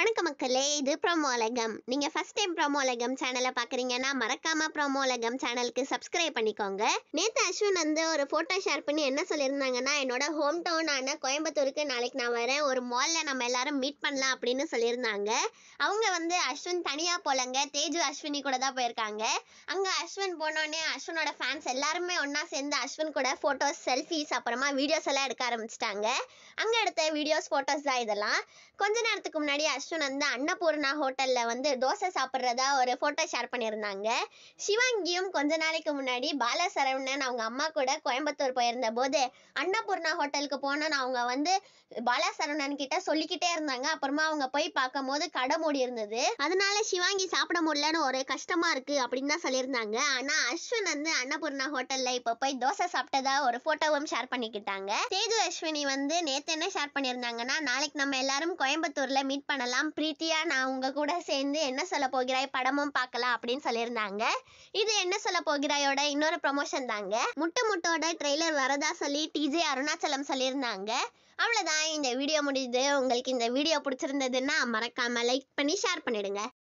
வணக்கம் மக்களே இது ப்ரோமோலகம் நீங்க ஃபர்ஸ்ட் டைம் ப்ரோமோலகம் சேனலை பாக்குறீங்கன்னா மறக்காம ப்ரோமோலகம் சேனலுக்கு சப்ஸ்கிரைப் பண்ணிக்கோங்க நேத்து அஸ்வின் வந்து ஒரு போட்டோ ஷேர் பண்ணி என்ன சொல்லியிருந்தாங்கன்னா என்னோட ஹோம் டவுனான கோயம்புத்தூருக்கு நாளைக்கு நான் வரேன் ஒரு மால்ல நம்ம எல்லாரும் மீட் பண்ணலாம் அப்படின்னு சொல்லியிருந்தாங்க அவங்க வந்து அஸ்வின் தனியா போலங்க தேஜு அஸ்வினி கூட தான் போயிருக்காங்க அங்க அஸ்வின் போனோடனே அஸ்வினோட ஃபேன்ஸ் எல்லாருமே ஒண்ணா சேர்ந்து அஸ்வின் கூட போட்டோஸ் செல்ஃபிஸ் அப்புறமா வீடியோஸ் எல்லாம் எடுக்க ஆரம்பிச்சிட்டாங்க அங்க எடுத்த வீடியோஸ் போட்டோஸ் தான் இதெல்லாம் கொஞ்ச நேரத்துக்கு முன்னாடி அஸ்வின் வந்து அன்னபூர்ணா ஹோட்டல்ல வந்து தோசை சாப்பிட்றதா ஒரு போட்டோ ஷேர் பண்ணியிருந்தாங்க சிவாங்கியும் கொஞ்ச நாளைக்கு முன்னாடி பால சரவணன் அவங்க அம்மா கூட கோயம்புத்தூர் போயிருந்த போது அன்னபூர்ணா ஹோட்டலுக்கு போனோன்னு அவங்க வந்து பாலா சரவணன் கிட்ட சொல்லிக்கிட்டே இருந்தாங்க அப்புறமா அவங்க போய் பார்க்கும் போது கடை மூடி இருந்தது அதனால சிவாங்கி சாப்பிட முடியலன்னு ஒரு கஷ்டமா இருக்கு அப்படின்னு தான் சொல்லியிருந்தாங்க ஆனா அஸ்வின் வந்து அன்னபூர்ணா ஹோட்டல்ல இப்ப போய் தோசை சாப்பிட்டதா ஒரு போட்டோவும் ஷேர் பண்ணிக்கிட்டாங்க தேஜு அஸ்வினி வந்து நேத்து என்ன ஷேர் பண்ணியிருந்தாங்கன்னா நாளைக்கு நம்ம எல்லாரும் கோயம்புத்தூர்ல மீட் பண்ணலாம் பிரீத்தியா நான் உங்க கூட சேர்ந்து என்ன சொல்ல போகிறாய் படமும் பார்க்கலாம் அப்படின்னு சொல்லியிருந்தாங்க இது என்ன சொல்ல போகிறாயோட இன்னொரு ப்ரமோஷன் தாங்க முட்டை முட்டோட ட்ரெய்லர் வரதா சொல்லி டிஜே அருணாச்சலம் சொல்லியிருந்தாங்க அவ்வளோதான் இந்த வீடியோ முடியுது உங்களுக்கு இந்த வீடியோ பிடிச்சிருந்ததுன்னா மறக்காம லைக் பண்ணி ஷேர் பண்ணிடுங்க